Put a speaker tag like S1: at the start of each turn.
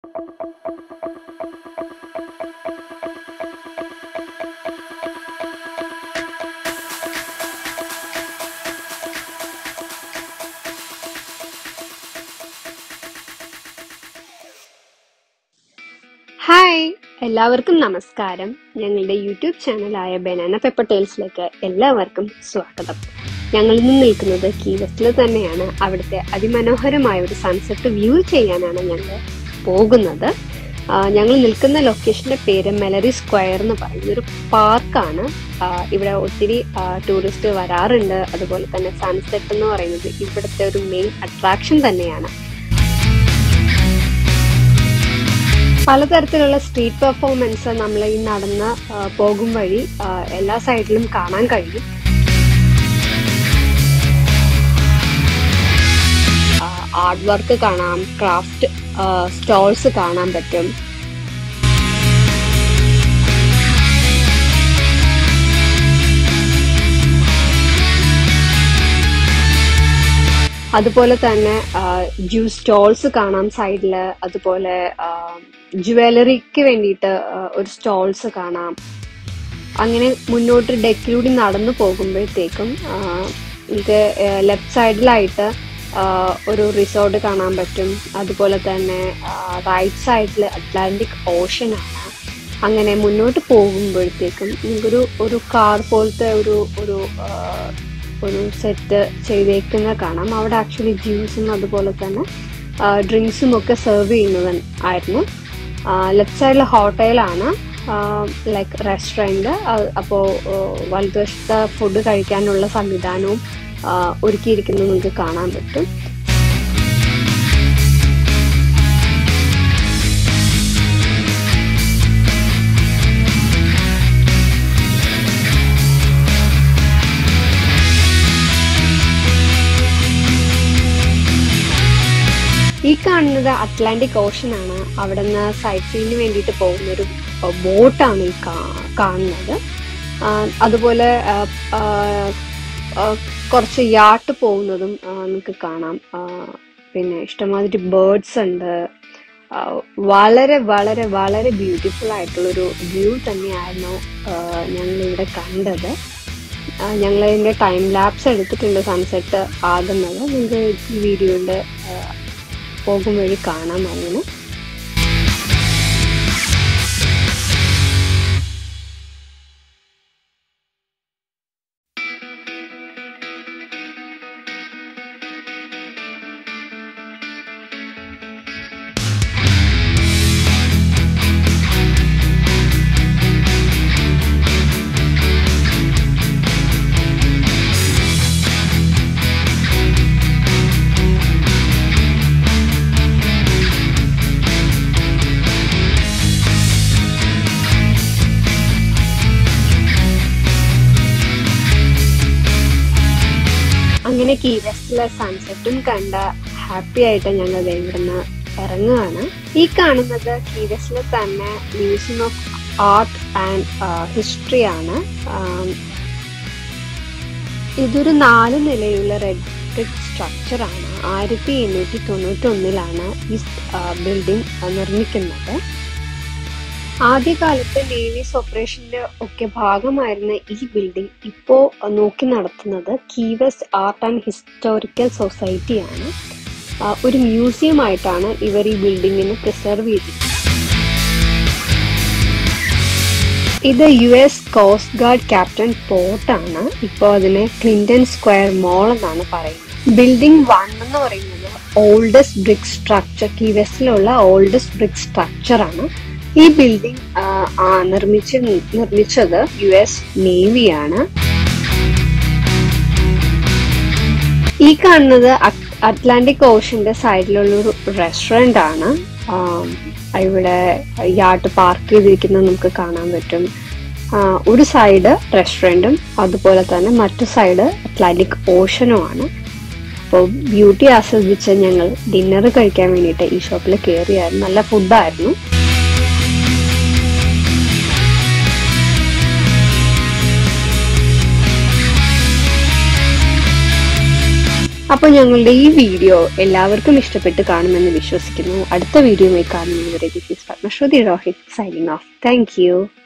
S1: hi എല്ലാവർക്കും നമസ്കാരം ഞങ്ങളുടെ യൂട്യൂബ് ചാനലായ ബനാന പെപ്പർ ടേൽസിലേക്ക് എല്ലാവർക്കും സ്വാഗതം ഞങ്ങൾ ഇന്ന് നിൽക്കുന്നത് കീവസ്റ്റിൽ തന്നെയാണ് അവിടുത്തെ അതിമനോഹരമായ ഒരു സൺസെറ്റ് വ്യൂ ചെയ്യാനാണ് ഞങ്ങൾ പോകുന്നത് ആ, ഞങ്ങൾ നിൽക്കുന്ന ലൊക്കേഷന്റെ പേര് മെലറി സ്ക്വയർ എന്ന് പറയുന്ന ഒരു പാർക്കാണ് ആ, ഇവിടെ ഒത്തിരി ടൂറിസ്റ്റ് വരാറുണ്ട് അതുപോലെ തന്നെ സൺസെറ്റ് എന്ന് പറയുന്നത് ഇവിടുത്തെ ഒരു മെയിൻ അട്രാക്ഷൻ തന്നെയാണ് പലതരത്തിലുള്ള സ്ട്രീറ്റ് പെർഫോമൻസ് നമ്മൾ ഈ നടന്ന് ആ, പോകും വഴി ആ, എല്ലാ സൈഡിലും കാണാൻ കഴിയും ആർട്ട് വർക്ക് കാണാം ക്രാഫ്റ്റ് സ്റ്റോൾസ് കാണാൻ പറ്റും അതുപോലെ തന്നെ ജ്യൂസ് സ്റ്റോൾസ് കാണാം സൈഡില് അതുപോലെ ജുവലറിക്ക് വേണ്ടിയിട്ട് ആ, ഒരു സ്റ്റോൾസ് കാണാം അങ്ങനെ മുന്നോട്ട് ഡെക്കിലൂടെ നടന്നു പോകുമ്പോഴത്തേക്കും ആ, നമുക്ക് ലെഫ്റ്റ് സൈഡിലായിട്ട് ആ, ഒരു റിസോർട്ട് കാണാൻ പറ്റും അതുപോലെ തന്നെ റൈറ്റ് സൈഡിൽ അറ്റ്ലാന്റിക് ഓഷൻ ആണ് അങ്ങനെ മുന്നോട്ട് പോകുമ്പോഴത്തേക്കും നിങ്ങൾക്കൊരു ഒരു കാർ പോലത്തെ ഒരു ഒരു ആ, ഒരു സെറ്റ് ചെയ്തേക്കുന്ന കാണാം അവിടെ ആക്ച്വലി ജ്യൂസും അതുപോലെ തന്നെ ഡ്രിങ്ക്സും ഒക്കെ സെർവ് ചെയ്യുന്നത് ആയിരുന്നു ലെഫ്റ്റ് സൈഡിൽ ഹോട്ടലാണ് ലൈക്ക് റെസ്റ്റോറൻറ്റ് അപ്പോൾ വലതുവശത്ത് ഫുഡ് കഴിക്കാനുള്ള സംവിധാനവും ആ, ഒരുക്കിയിരിക്കുന്നത് നിങ്ങൾക്ക് കാണാൻ പറ്റും ഈ കാണുന്നത് അറ്റ്ലാന്റിക് ഓഷൻ ആണ് അവിടെ നിന്ന് സൈക്ലിങ്ങിന് വേണ്ടിയിട്ട് പോകുന്ന ഒരു ബോട്ടാണ് ഈ കാ- കാണുന്നത് ആ, അതുപോലെ ആ, ആ, ആ, കുറച്ച് യാട്ട് പോകുന്നതും ആ, നമുക്ക് കാണാം ആ, പിന്നെ ഇഷ്ടമാതിരി ബേർഡ്സ് ഉണ്ട് ആ, വളരെ വളരെ വളരെ ബ്യൂട്ടിഫുൾ ആയിട്ടുള്ളൊരു വ്യൂ തന്നെയായിരുന്നു ഞങ്ങൾ ഇവിടെ കണ്ടത് ഞങ്ങൾ ഇതിന്റെ ടൈം ലാപ്സ് എടുത്തിട്ടുണ്ട് സൺസെറ്റ് ആകുന്നത് നിങ്ങൾക്ക് ഈ വീഡിയോയുടെ പോകും വഴി കാണാം അങ്ങനെ അങ്ങനെ കീ വെസ്റ്റിലെ സൺസെറ്റും കണ്ട ഹാപ്പി ആയിട്ട് ഞങ്ങൾ ദേ ഇവിടുന്ന് ഇറങ്ങുകയാണ് ഈ കാണുന്നത് കീ വെസ്റ്റിലെ തന്നെ museum of art and history ആണ് ആം, ഇതൊരു നാല് നിലയുള്ള റെഡ് ബ്രിക്ക് സ്ട്രക്ചർ ആണ് ആയിരത്തി എണ്ണൂറ്റി തൊണ്ണൂറ്റി ഒന്നിലാണ് ഈ ബിൽഡിംഗ് നിർമ്മിക്കുന്നത് ആദ്യകാലത്ത് നേവീസ് ഓപ്പറേഷന്റെ ഒക്കെ ഭാഗമായിരുന്ന ഈ ബിൽഡിംഗ് ഇപ്പോ നോക്കി നടത്തുന്നത് കീവസ് ആർട്ട് ആൻഡ് ഹിസ്റ്റോറിക്കൽ സൊസൈറ്റിയാണ് ആ, ഒരു മ്യൂസിയം ആയിട്ടാണ് ഇവർ ഈ ബിൽഡിങ്ങിനെ പ്രിസർവ് ചെയ്തിരിക്കുന്നത് ഇത് U S coast guard captain പോർട്ടാണ് ഇപ്പോൾ അതിനെ ക്ലിന്റൺ സ്ക്വയർ മോൾ എന്നാണ് പറയുന്നത് ബിൽഡിംഗ് വൺ എന്ന് പറയുന്നത് ഓൾഡസ്റ്റ് ബ്രിക്ക് സ്ട്രക്ചർ കീവെസ്റ്റിലുള്ള ഓൾഡസ്റ്റ് ബ്രിക്ക് സ്ട്രക്ചർ ആണ് ഈ ബിൽഡിംഗ് നിർമ്മിച്ച് നിർമ്മിച്ചത് യു എസ് നേവിയാണ് ഈ കാണുന്നത് അറ്റ്- അറ്റ്ലാന്റിക് ഓഷന്റെ സൈഡിലുള്ള ഒരു റെസ്റ്റോറന്റ് ആണ് ആം, ഇവിടെ യാട്ട് പാർക്ക് ചെയ്തിരിക്കുന്നത് നമുക്ക് കാണാൻ പറ്റും ആ, ഒരു സൈഡ് റെസ്റ്റോറൻറ്റും അതുപോലെ തന്നെ മറ്റു സൈഡ് അറ്റ്ലാന്റിക് ഓഷനുമാണ് അപ്പോൾ ബ്യൂട്ടി ആസ്വദിച്ച് ഞങ്ങൾ ഡിന്നർ കഴിക്കാൻ വേണ്ടിയിട്ട് ഈ ഷോപ്പിൽ കയറിയായിരുന്നു നല്ല ഫുഡായിരുന്നു അപ്പോൾ ഞങ്ങളുടെ ഈ വീഡിയോ എല്ലാവർക്കും ഇഷ്ടപ്പെട്ട് കാണുമെന്ന് വിശ്വസിക്കുന്നു അടുത്ത വീഡിയോയുമായി കാണുന്നതുവരെ this is Padmashruthi Rohit signing off thank U